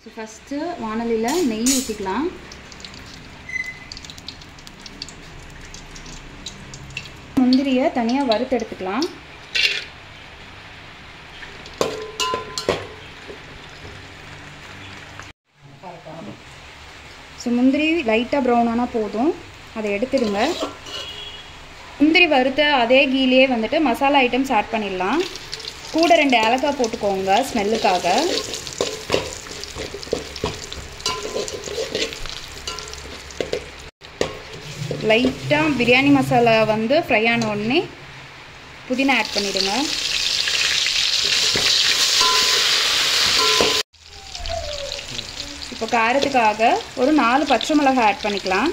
so first வானலியில் நெய் ஊற்றிக்கலாம் முந்திரியை தனியாக வறுத்து எடுத்துக்கலாம் ஸோ முந்திரி லைட்டாக ப்ரௌன் ஆனால் போதும் அதை எடுத்துடுங்க முந்திரி வறுத்த அதே கீழே வந்துட்டு மசாலா ஐட்டம்ஸ் ஆட் பண்ணிடலாம் கூட ரெண்டு ஏலக்காய் போட்டுக்கோங்க ஸ்மெல்லுக்காக லைட்டாக பிரியாணி மசாலா வந்து ஃப்ரை ஆன உடனே புதினா ஆட் பண்ணிவிடுங்க இப்போ காரத்துக்காக ஒரு நாலு பச்சை மிளகாய் ஆட் பண்ணிக்கலாம்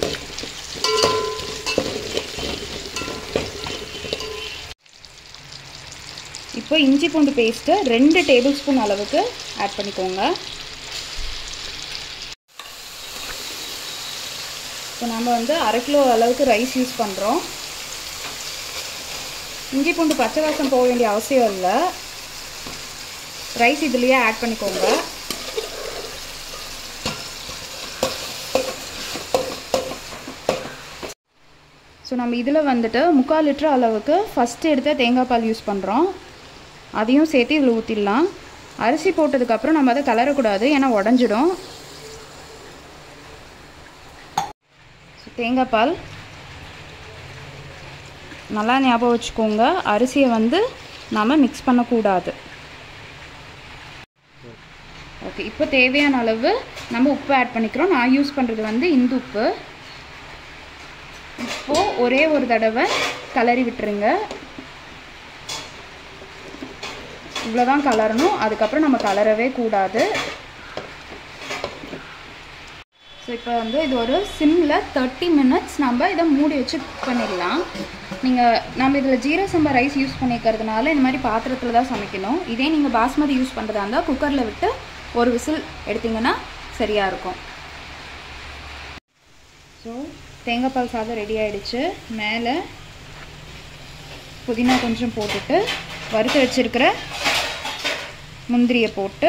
இப்போ இஞ்சி பூண்டு பேஸ்ட்டு ரெண்டு டேபிள் ஸ்பூன் அளவுக்கு ஆட் பண்ணிக்கோங்க இப்போ நம்ம வந்து அரை கிலோ அளவுக்கு ரைஸ் யூஸ் பண்ணுறோம் இஞ்சி பூண்டு பச்சை வாசம் போக வேண்டிய அவசியம் இல்லை ரைஸ் இதுலேயே ஆட் பண்ணிக்கோங்க ஸோ நம்ம இதில் வந்துட்டு முக்கால் லிட்டர் அளவுக்கு ஃபஸ்ட்டு எடுத்த தேங்காய் பால் யூஸ் பண்ணுறோம் அதையும் சேர்த்து இதில் ஊற்றிடலாம் அரிசி போட்டதுக்கப்புறம் நம்ம அதை கலரக்கூடாது ஏன்னா உடஞ்சிடும் தேங்காய் பால் நல்லா ஞாபகம் வச்சுக்கோங்க அரிசியை வந்து நாம் மிக்ஸ் பண்ணக்கூடாது ஓகே இப்போ தேவையான அளவு நம்ம உப்பு ஆட் பண்ணிக்கிறோம் நான் யூஸ் பண்ணுறது வந்து இந்து உப்பு இப்போது ஒரே ஒரு தடவை கலரி விட்டுருங்க இவ்வளோதான் கலரணும் அதுக்கப்புறம் நம்ம கலரவே கூடாது ஸோ இப்போ வந்து இது ஒரு சிம்மில் தேர்ட்டி மினிட்ஸ் நம்ம இதை மூடி வச்சு குக் பண்ணிடலாம் நீங்கள் நம்ம இதில் ஜீரக சம்பா ரைஸ் யூஸ் பண்ணிக்கிறதுனால இந்த மாதிரி பாத்திரத்தில் தான் சமைக்கணும் இதே நீங்கள் பாஸ்மதி யூஸ் பண்ணுறதா இருந்தால் குக்கரில் விட்டு ஒரு விசில் எடுத்திங்கன்னா சரியாக இருக்கும் ஸோ தேங்காய் பால் சாதம் ரெடி ஆகிடுச்சு மேலே புதினா கொஞ்சம் போட்டுட்டு வறுத்து வச்சுருக்கிற முந்திரியை போட்டு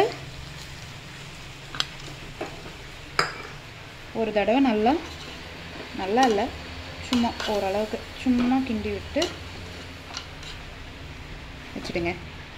ஒரு தடவை நல்லா நல்லா இல்லை சும்மா ஓரளவுக்கு சும்மா கிண்டி விட்டு வச்சுடுங்க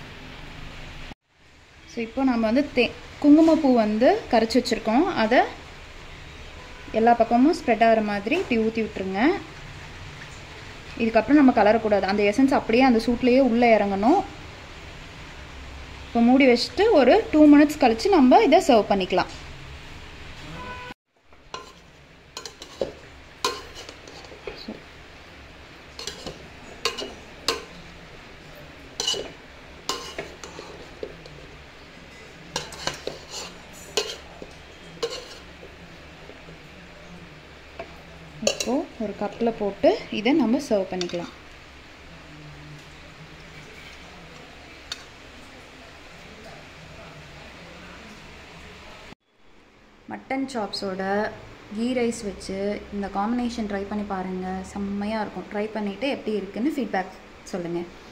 ஸோ இப்போ நம்ம வந்து தே குங்குமப்பூ வந்து கரைச்சி வச்சுருக்கோம் அதை எல்லா பக்கமும் ஸ்ப்ரெட் ஆகிற மாதிரி இப்படி ஊற்றி விட்டுருங்க இதுக்கப்புறம் நம்ம கலரக்கூடாது அந்த எசன்ஸ் அப்படியே அந்த சூட்லேயே உள்ளே இறங்கணும் இப்போ மூடி வச்சுட்டு ஒரு டூ மினிட்ஸ் கழித்து நம்ம இதை சர்வ் பண்ணிக்கலாம் இப்போது ஒரு கப்பில் போட்டு இதை நம்ம சர்வ் பண்ணிக்கலாம் மட்டன் சாப்ஸோட கீ ரைஸ் வச்சு இந்த காம்பினேஷன் ட்ரை பண்ணி பாருங்கள் செம்மையாக இருக்கும் ட்ரை பண்ணிவிட்டு எப்படி இருக்குன்னு ஃபீட்பேக் சொல்லுங்கள்